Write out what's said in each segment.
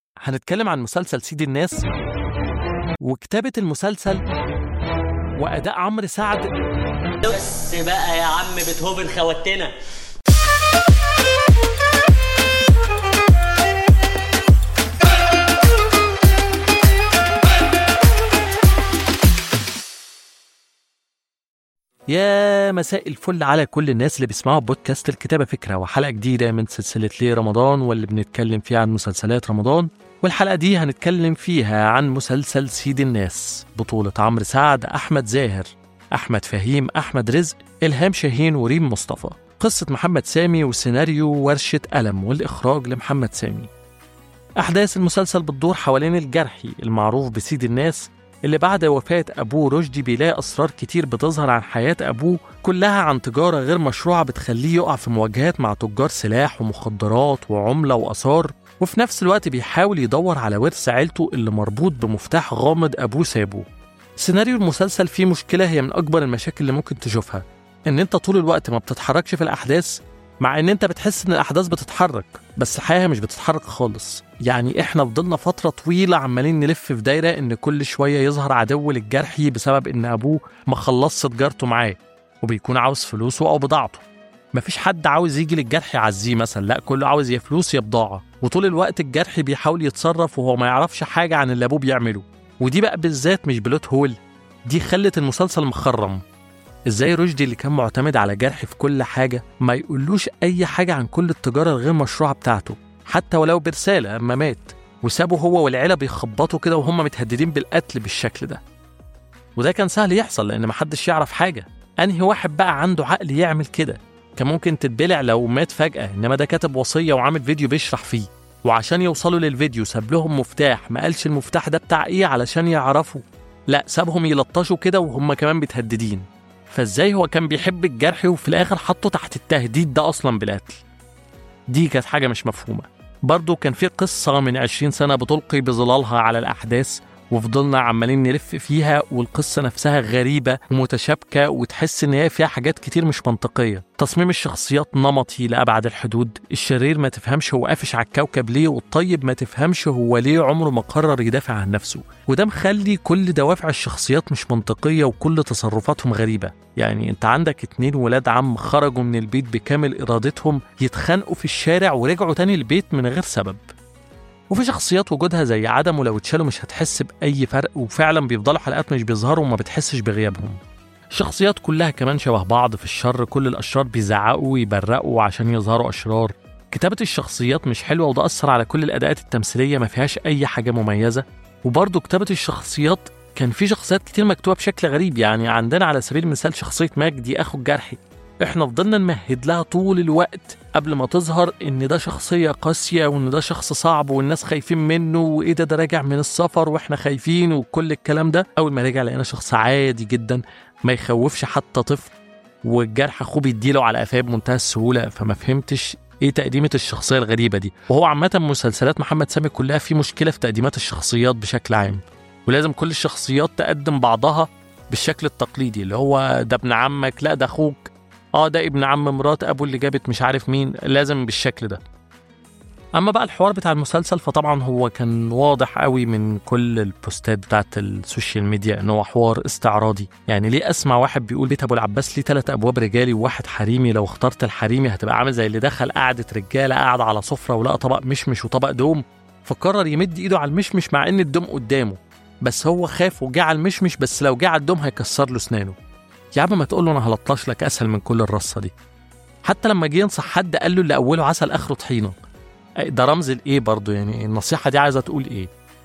هنتكلم عن مسلسل سيد الناس وكتابة المسلسل وأداء عمرو سعد بس بقى يا عم بيتهوفن خوتنا يا مساء الفل على كل الناس اللي بيسمعوا بودكاست الكتابة فكرة وحلقة جديدة من سلسلة ليه رمضان واللي بنتكلم فيها عن مسلسلات رمضان والحلقة دي هنتكلم فيها عن مسلسل سيد الناس بطولة عمرو سعد أحمد زاهر أحمد فهيم أحمد رزق إلهام شاهين وريم مصطفى قصة محمد سامي وسيناريو ورشة ألم والإخراج لمحمد سامي أحداث المسلسل بتدور حوالين الجرحي المعروف بسيد الناس اللي بعد وفاة أبوه رشدي بيلاقي أسرار كتير بتظهر عن حياة أبوه كلها عن تجارة غير مشروعة بتخليه يقع في مواجهات مع تجار سلاح ومخدرات وعملة وآثار وفي نفس الوقت بيحاول يدور على ورث عيلته اللي مربوط بمفتاح غامض أبوه سابه سيناريو المسلسل فيه مشكلة هي من أكبر المشاكل اللي ممكن تشوفها إن أنت طول الوقت ما بتتحركش في الأحداث مع ان انت بتحس ان الاحداث بتتحرك بس الحقيقه مش بتتحرك خالص يعني احنا فضلنا فتره طويله عمالين نلف في دايره ان كل شويه يظهر عدو للجرحي بسبب ان ابوه ما خلصش تجارته معاه وبيكون عاوز فلوسه او بضاعته مفيش حد عاوز يجي للجرح يعزيه مثلا لا كله عاوز يا فلوس يا بضاعه وطول الوقت الجرح بيحاول يتصرف وهو ما يعرفش حاجه عن اللي ابوه بيعمله ودي بقى بالذات مش بلوت هول دي خلت المسلسل مخرم ازاي رشدي اللي كان معتمد على جرح في كل حاجة ما يقولوش أي حاجة عن كل التجارة الغير مشروعة بتاعته حتى ولو برسالة أما مات وسابه هو والعيلة بيخبطوا كده وهم متهددين بالقتل بالشكل ده وده كان سهل يحصل لأن محدش يعرف حاجة أنهي واحد بقى عنده عقل يعمل كده كان ممكن تتبلع لو مات فجأة إنما ده كاتب وصية وعامل فيديو بيشرح فيه وعشان يوصلوا للفيديو ساب لهم مفتاح ما قالش المفتاح ده بتاع إيه علشان يعرفوا لا سابهم يلطشوا كده وهم كمان متهددين فازاي هو كان بيحب الجرح وفي الاخر حطه تحت التهديد ده اصلا بالقتل دي كانت حاجه مش مفهومه برضه كان في قصه من 20 سنه بتلقي بظلالها على الاحداث وفضلنا عمالين نلف فيها والقصة نفسها غريبة ومتشابكة وتحس إن هي فيها حاجات كتير مش منطقية تصميم الشخصيات نمطي لأبعد الحدود الشرير ما تفهمش هو قافش على الكوكب ليه والطيب ما تفهمش هو ليه عمره ما قرر يدافع عن نفسه وده مخلي كل دوافع الشخصيات مش منطقية وكل تصرفاتهم غريبة يعني انت عندك اتنين ولاد عم خرجوا من البيت بكامل إرادتهم يتخانقوا في الشارع ورجعوا تاني البيت من غير سبب وفي شخصيات وجودها زي عدم ولو اتشالوا مش هتحس بأي فرق وفعلا بيفضلوا حلقات مش بيظهروا وما بتحسش بغيابهم الشخصيات كلها كمان شبه بعض في الشر كل الأشرار بيزعقوا ويبرقوا عشان يظهروا أشرار كتابة الشخصيات مش حلوة وده أثر على كل الأداءات التمثيلية ما فيهاش أي حاجة مميزة وبرضه كتابة الشخصيات كان في شخصيات كتير مكتوبة بشكل غريب يعني عندنا على سبيل المثال شخصية مجدي أخو الجرحي احنا فضلنا نمهد لها طول الوقت قبل ما تظهر ان ده شخصية قاسية وان ده شخص صعب والناس خايفين منه وايه ده ده راجع من السفر واحنا خايفين وكل الكلام ده اول ما رجع لقينا شخص عادي جدا ما يخوفش حتى طفل والجرح اخوه بيديله على قفاه بمنتهى السهولة فما فهمتش ايه تقديمة الشخصية الغريبة دي وهو عامة مسلسلات محمد سامي كلها في مشكلة في تقديمات الشخصيات بشكل عام ولازم كل الشخصيات تقدم بعضها بالشكل التقليدي اللي هو ده ابن عمك لا ده اخوك اه ده ابن عم مرات ابو اللي جابت مش عارف مين لازم بالشكل ده اما بقى الحوار بتاع المسلسل فطبعا هو كان واضح قوي من كل البوستات بتاعت السوشيال ميديا ان هو حوار استعراضي يعني ليه اسمع واحد بيقول بيت ابو العباس ليه ثلاث ابواب رجالي وواحد حريمي لو اخترت الحريمي هتبقى عامل زي اللي دخل قعده رجاله قاعد على سفره ولقى طبق مشمش وطبق دوم فقرر يمد ايده على المشمش مع ان الدوم قدامه بس هو خاف وجه على المشمش بس لو جه على الدوم هيكسر له اسنانه يا عم ما تقول له انا هلطش لك اسهل من كل الرصه دي حتى لما جه ينصح حد قال له اللي اوله عسل اخره طحينه ده رمز الايه برضه يعني النصيحه دي عايزه تقول ايه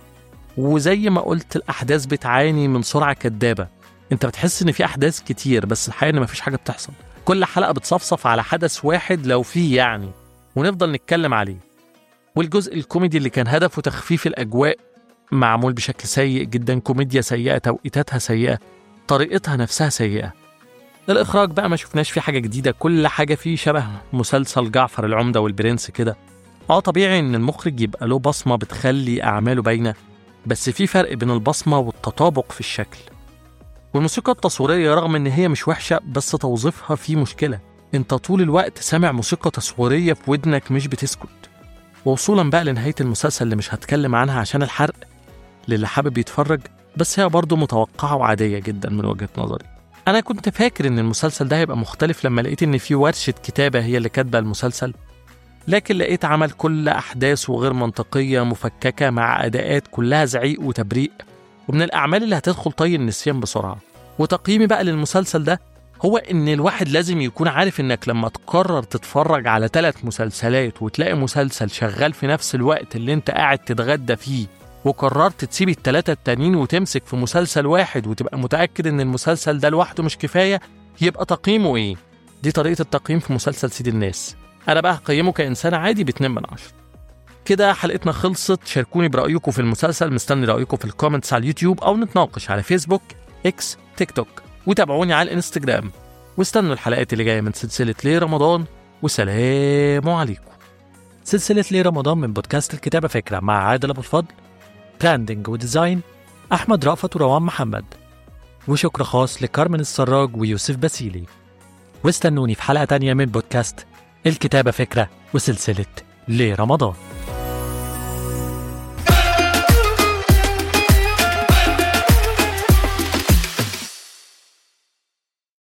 وزي ما قلت الاحداث بتعاني من سرعه كدابه انت بتحس ان في احداث كتير بس الحقيقه ان مفيش حاجه بتحصل كل حلقه بتصفصف على حدث واحد لو فيه يعني ونفضل نتكلم عليه والجزء الكوميدي اللي كان هدفه تخفيف الاجواء معمول بشكل سيء جدا كوميديا سيئه توقيتاتها سيئه طريقتها نفسها سيئة الإخراج بقى ما شفناش فيه حاجة جديدة كل حاجة فيه شبه مسلسل جعفر العمدة والبرنس كده اه طبيعي إن المخرج يبقى له بصمة بتخلي أعماله باينة بس في فرق بين البصمة والتطابق في الشكل والموسيقى التصويرية رغم إن هي مش وحشة بس توظيفها فيه مشكلة انت طول الوقت سامع موسيقى تصويرية في ودنك مش بتسكت ووصولا بقى لنهاية المسلسل اللي مش هتكلم عنها عشان الحرق للي حابب يتفرج بس هي برضه متوقعة وعادية جدا من وجهة نظري أنا كنت فاكر إن المسلسل ده هيبقى مختلف لما لقيت إن في ورشة كتابة هي اللي كاتبة المسلسل لكن لقيت عمل كل أحداثه غير منطقية مفككة مع أداءات كلها زعيق وتبريق ومن الأعمال اللي هتدخل طي النسيان بسرعة وتقييمي بقى للمسلسل ده هو إن الواحد لازم يكون عارف إنك لما تقرر تتفرج على ثلاث مسلسلات وتلاقي مسلسل شغال في نفس الوقت اللي أنت قاعد تتغدى فيه وقررت تسيب التلاتة التانيين وتمسك في مسلسل واحد وتبقى متأكد إن المسلسل ده لوحده مش كفاية يبقى تقييمه إيه؟ دي طريقة التقييم في مسلسل سيد الناس أنا بقى هقيمه كإنسان عادي باتنين من عشرة كده حلقتنا خلصت شاركوني برأيكم في المسلسل مستني رأيكم في الكومنتس على اليوتيوب أو نتناقش على فيسبوك إكس تيك توك وتابعوني على الانستجرام واستنوا الحلقات اللي جاية من سلسلة ليه رمضان وسلام عليكم سلسلة ليه رمضان من بودكاست الكتابة فكرة مع عادل أبو الفضل براندنج وديزاين أحمد رأفت وروان محمد وشكر خاص لكارمن السراج ويوسف باسيلي واستنوني في حلقة تانية من بودكاست الكتابة فكرة وسلسلة ليه رمضان